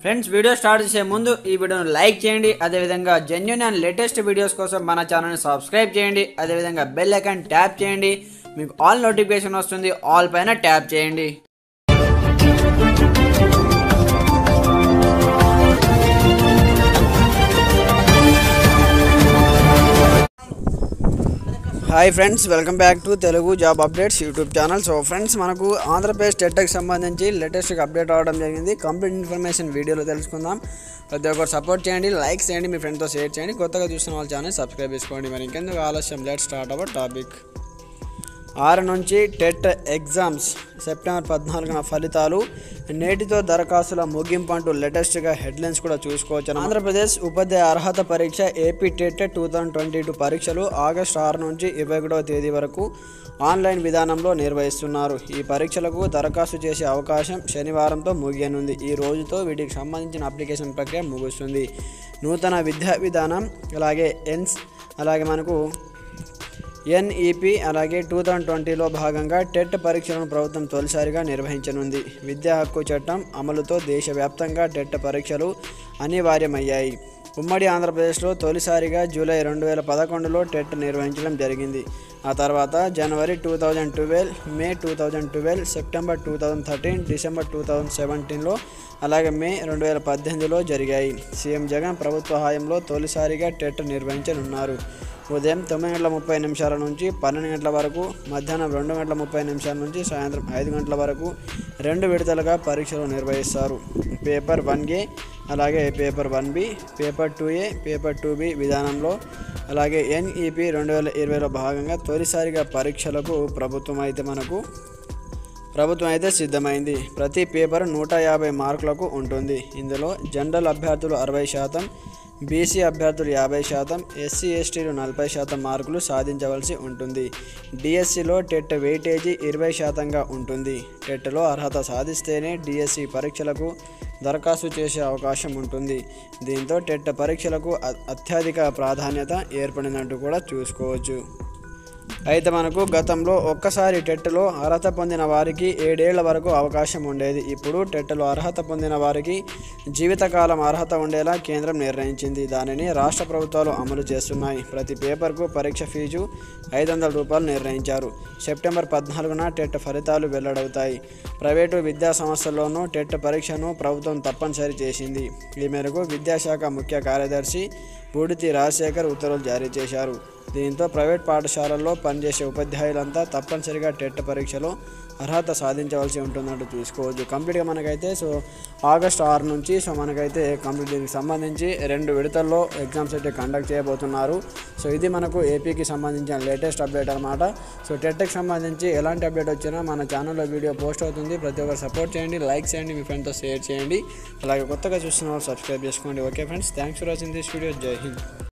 friends video start చేసే ముందు ఈ వీడియోను లైక్ చేయండి అదేవిధంగా జెన్యున్ అండ్ లేటెస్ట్ వీడియోస్ కోసం మన ఛానల్ని సబ్స్క్రైబ్ చేయండి అదేవిధంగా బెల్ ఐకాన్ ట్యాప్ చేయండి మీకు ఆల్ నోటిఫికేషన్ వస్తుంది ఆల్ పైన ట్యాప్ చేయండి hi friends welcome back to Telugu job updates YouTube channel so friends మనకు ఆంధ్రప్రదేశ్ టెట్కి సంబంధించి లేటెస్ట్గా అప్డేట్ అవ్వడం జరిగింది కంప్లీట్ ఇన్ఫర్మేషన్ వీడియోలో తెలుసుకుందాం ప్రతి ఒక్కరు సపోర్ట్ చేయండి లైక్ చేయండి మీ ఫ్రెండ్తో షేర్ చేయండి కొత్తగా చూస్తున్న వాళ్ళ ఛానల్ సబ్స్క్రైబ్ చేసుకోండి మరి ఇంకెందుకు ఆలస్యం లెట్ స్టార్ట్ అవర్ టాపిక్ ఆరు నుంచి టెట్ ఎగ్జామ్స్ సెప్టెంబర్ పద్నాలుగున ఫలితాలు నేటితో దరఖాస్తుల ముగింపు అంటూ లేటెస్ట్గా హెడ్లైన్స్ కూడా చూసుకోవచ్చు ఆంధ్రప్రదేశ్ ఉపాధ్యాయ అర్హత పరీక్ష AP TET two thousand twenty two పరీక్షలు ఆగస్టు ఆరు నుంచి ఇరవై ఒకటవ తేదీ వరకు ఆన్లైన్ విధానంలో నిర్వహిస్తున్నారు ఈ పరీక్షలకు దరఖాస్తు చేసే అవకాశం శనివారంతో ముగియనుంది ఈ రోజుతో వీటికి సంబంధించిన అప్లికేషన్ ప్రక్రియ ముగుస్తుంది నూతన విద్యా విధానం అలాగే ఎన్స్ అలాగే మనకు ఎన్ఈపి అలాగే టూ థౌజండ్ ట్వంటీలో భాగంగా టెట్ పరీక్షలను ప్రభుత్వం తొలిసారిగా నిర్వహించనుంది విద్యా హక్కు చట్టం అమలుతో దేశవ్యాప్తంగా టెట్ పరీక్షలు అనివార్యమయ్యాయి ఉమ్మడి ఆంధ్రప్రదేశ్లో తొలిసారిగా జూలై రెండు వేల పదకొండులో టెట్ నిర్వహించడం జరిగింది ఆ తర్వాత జనవరి two thousand twelve May two thousand twelve September two thousand thirteen December two thousand సెవెంటీన్లో అలాగే మే రెండు వేల పద్దెనిమిదిలో జరిగాయి సీఎం జగన్ ప్రభుత్వ హయాంలో తొలిసారిగా టెట్ నిర్వహించనున్నారు ఉదయం తొమ్మిది గంటల ముప్పై నిమిషాల నుంచి పన్నెండు గంటల వరకు మధ్యాహ్నం రెండు గంటల ముప్పై నిమిషాల నుంచి సాయంత్రం ఐదు గంటల వరకు రెండు విడతలుగా పరీక్షలు నిర్వహిస్తారు పేపర్ వన్ ఏ అలాగే paper one B paper two A paper two B విధానంలో అలాగే ఎన్ఈపి రెండు వేల ఇరవైలో భాగంగా తొలిసారిగా పరీక్షలకు ప్రభుత్వం అయితే మనకు ప్రభుత్వం అయితే సిద్ధమైంది ప్రతి పేపర్ నూట యాభై మార్కులకు ఉంటుంది ఇందులో జనరల్ అభ్యర్థులు అరవై శాతం బీసీ అభ్యర్థులు యాభై శాతం ఎస్సీ ఎస్టీలు నలభై శాతం మార్కులు సాధించవలసి ఉంటుంది డిఎస్సిలో టెట్ వెయిటేజీ ఇరవై శాతంగా ఉంటుంది టెట్లో అర్హత సాధిస్తేనే డిఎస్సి పరీక్షలకు దరఖాస్తు చేసే అవకాశం ఉంటుంది దీంతో టెట్ పరీక్షలకు అ- అత్యధిక ప్రాధాన్యత ఏర్పడినట్టు కూడా చూసుకోవచ్చు అయితే మనకు గతంలో ఒక్కసారి టెట్లో అర్హత పొందిన వారికి ఏడేళ్ల వరకు అవకాశం ఉండేది ఇప్పుడు టెట్లో అర్హత పొందిన వారికి జీవితకాలం అర్హత ఉండేలా కేంద్రం నిర్ణయించింది దానిని రాష్ట్ర ప్రభుత్వాలు అమలు చేస్తున్నాయి ప్రతి పేపర్కు పరీక్ష ఫీజు ఐదు వందల రూపాయలు నిర్ణయించారు సెప్టెంబర్ పద్నాలుగున టెట్ ఫలితాలు వెల్లడవుతాయి ప్రైవేటు విద్యా సంస్థల్లోనూ టెట్ పరీక్షను ప్రభుత్వం తప్పనిసరి చేసింది ఈ మేరకు విద్యాశాఖ ముఖ్య కార్యదర్శి బూడితి రాజశేఖర్ ఉత్తర్వులు జారీ చేశారు దీంతో ప్రైవేట్ పాఠశాలల్లో పనిచేసే ఉపాధ్యాయులంతా తప్పనిసరిగా టెట్ పరీక్షలో అర్హత సాధించవలసి ఉంటుందంటూ చూసుకోవచ్చు కంప్లీట్గా మనకైతే సో ఆగస్ట్ ఆరు నుంచి సో మనకైతే కంప్లీట్ దీనికి సంబంధించి రెండు విడతల్లో ఎగ్జామ్స్ అయితే కండక్ట్ చేయబోతున్నారు సో ఇది మనకు ఏపీకి సంబంధించిన లేటెస్ట్ అప్డేట్ అనమాట సో టెట్కి సంబంధించి ఎలాంటి అప్డేట్ వచ్చినా మన ఛానల్లో వీడియో పోస్ట్ అవుతుంది ప్రతి ఒక్కరు సపోర్ట్ చేయండి లైక్ చేయండి మీ ఫ్రెండ్తో షేర్ చేయండి అలాగే కొత్తగా చూస్తున్న వాళ్ళు సబ్స్క్రైబ్ చేసుకోండి okay friends thanks for watching this video జై హింద్